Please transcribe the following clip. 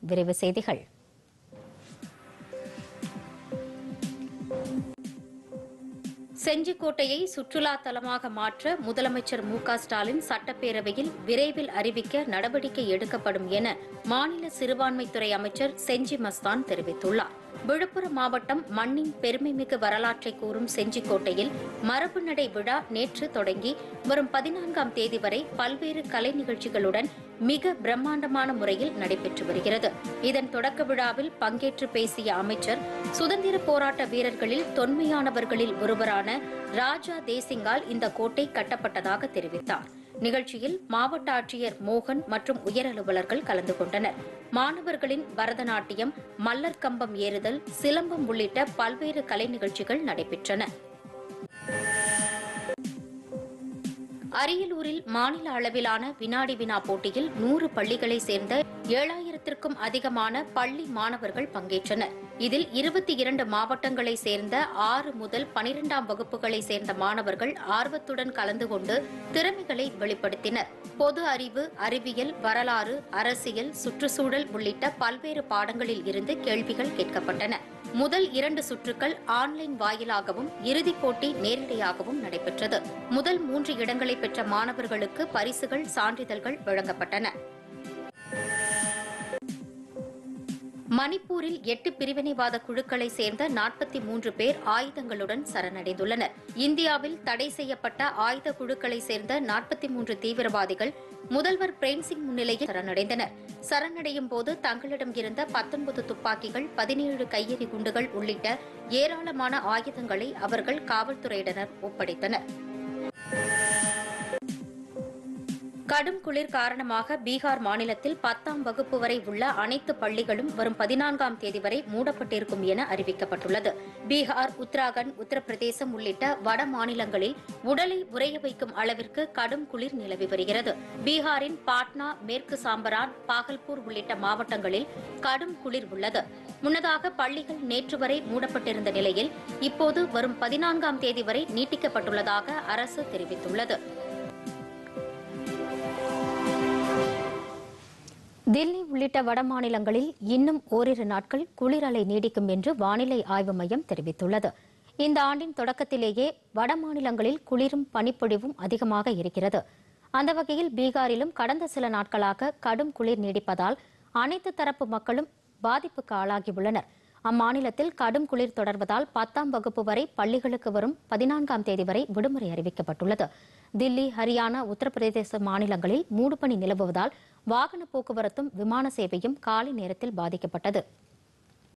விரைவு செய்திகள் செஞ்சிக்கோட்டையை சுற்றுலா தலமாக மாற்ற முதலமைச்சர் மு க ஸ்டாலின் சட்டப்பேரவையில் விரைவில் அறிவிக்க நடவடிக்கை எடுக்கப்படும் என மாநில சிறுபான்மைத்துறை அமைச்சர் செஞ்சி மஸ்தான் தெரிவித்துள்ளார் விழுப்புரம் மாவட்டம் மண்ணின் பெருமைமிகு வரலாற்றை கூறும் செஞ்சிக்கோட்டையில் மரபு நடை விழா நேற்று தொடங்கி வரும் பதினான்காம் தேதி வரை பல்வேறு கலை நிகழ்ச்சிகளுடன் மிக பிரம்மாண்டமான முறையில் நடைபெற்று வருகிறது இதன் தொடக்க விழாவில் பங்கேற்று பேசிய அமைச்சர் சுதந்திர போராட்ட வீரர்களில் தொன்மையானவர்களில் ஒருவரான ராஜா தேசிங்கால் இந்த கோட்டை கட்டப்பட்டதாக தெரிவித்தார் நிகழ்ச்சியில் மாவட்ட ஆட்சியர் மோகன் மற்றும் உயர் அலுவலர்கள் கலந்து கொண்டனர் மாணவர்களின் பரதநாட்டியம் மல்லர் கம்பம் ஏறுதல் சிலம்பம் உள்ளிட்ட பல்வேறு கலை நிகழ்ச்சிகள் நடைபெற்றன அரியலூரில் மாநில அளவிலான வினாடி வினா போட்டியில் நூறு பள்ளிகளை சேர்ந்த ஏழாயிரத்திற்கும் அதிகமான பள்ளி மாணவர்கள் பங்கேற்றனர் இதில் இருபத்தி இரண்டு மாவட்டங்களை சேர்ந்த ஆறு முதல் பனிரெண்டாம் வகுப்புகளை சேர்ந்த மாணவர்கள் ஆர்வத்துடன் கலந்து கொண்டு திறமைகளை வெளிப்படுத்தினர் பொது அறிவு அறிவியல் வரலாறு அரசியல் சுற்றுச்சூழல் உள்ளிட்ட பல்வேறு பாடங்களில் இருந்து கேள்விகள் கேட்கப்பட்டன முதல் இரண்டு சுற்றுக்கள் ஆன்லைன் வாயிலாகவும் இறுதிப் போட்டி நேரடியாகவும் நடைபெற்றது முதல் மூன்று இடங்களை பெற்ற மாணவர்களுக்கு பரிசுகள் சான்றிதழ்கள் வழங்கப்பட்டன மணிப்பூரில் எட்டு பிரிவினைவாத குழுக்களை சேர்ந்த நாற்பத்தி மூன்று பேர் ஆயுதங்களுடன் சரணடைந்துள்ளனர் இந்தியாவில் தடை செய்யப்பட்ட ஆயுத குழுக்களை சேர்ந்த நாற்பத்தி மூன்று தீவிரவாதிகள் முதல்வர் பிரேம்சிங் முன்னிலையில் சரணடைந்தனர் சரணடையும் போது தங்களிடம் இருந்த பத்தொன்பது துப்பாக்கிகள் பதினேழு கையெறி குண்டுகள் உள்ளிட்ட ஏராளமான ஆயுதங்களை அவர்கள் காவல்துறையினர் ஒப்படைத்தனர் கடும் குளிர் காரணமாக பீகார் மாநிலத்தில் பத்தாம் வகுப்பு வரை உள்ள அனைத்து பள்ளிகளும் வரும் பதினான்காம் தேதி வரை மூடப்பட்டிருக்கும் என அறிவிக்கப்பட்டுள்ளது பீகார் உத்தராகண்ட் உத்தரப்பிரதேசம் உள்ளிட்ட வட மாநிலங்களில் உடலை உறைய வைக்கும் அளவிற்கு கடும் குளிர் நிலவி வருகிறது பீகாரின் பாட்னா மேற்கு சாம்பரான் பாகல்பூர் உள்ளிட்ட மாவட்டங்களில் கடும் குளிர் உள்ளது முன்னதாக பள்ளிகள் நேற்று வரை மூடப்பட்டிருந்த நிலையில் இப்போது வரும் பதினான்காம் தேதி வரை நீட்டிக்கப்பட்டுள்ளதாக அரசு தெரிவித்துள்ளது தில்லி உள்ளிட்ட வட மாநிலங்களில் இன்னும் ஓரிரு நாட்கள் குளிர் அலை நீடிக்கும் என்று வானிலை ஆய்வு மையம் தெரிவித்துள்ளது இந்த ஆண்டின் தொடக்கத்திலேயே வட மாநிலங்களில் குளிரும் பனிப்பொழிவும் அதிகமாக இருக்கிறது அந்த வகையில் பீகாரிலும் கடந்த சில நாட்களாக கடும் குளிர் நீடிப்பதால் அனைத்து தரப்பு மக்களும் பாதிப்புக்கு ஆளாகியுள்ளனர் அம்மாநிலத்தில் கடும் குளிர் தொடர்வதால் பத்தாம் வகுப்பு வரை பள்ளிகளுக்கு வரும் பதினான்காம் தேதி வரை விடுமுறை அறிவிக்கப்பட்டுள்ளது தில்லி ஹரியானா உத்தரப்பிரதேச மாநிலங்களில் மூடுபனி நிலவுவதால் வாகன போக்குவரத்தும் விமான சேவையும் காலை நேரத்தில் பாதிக்கப்பட்டது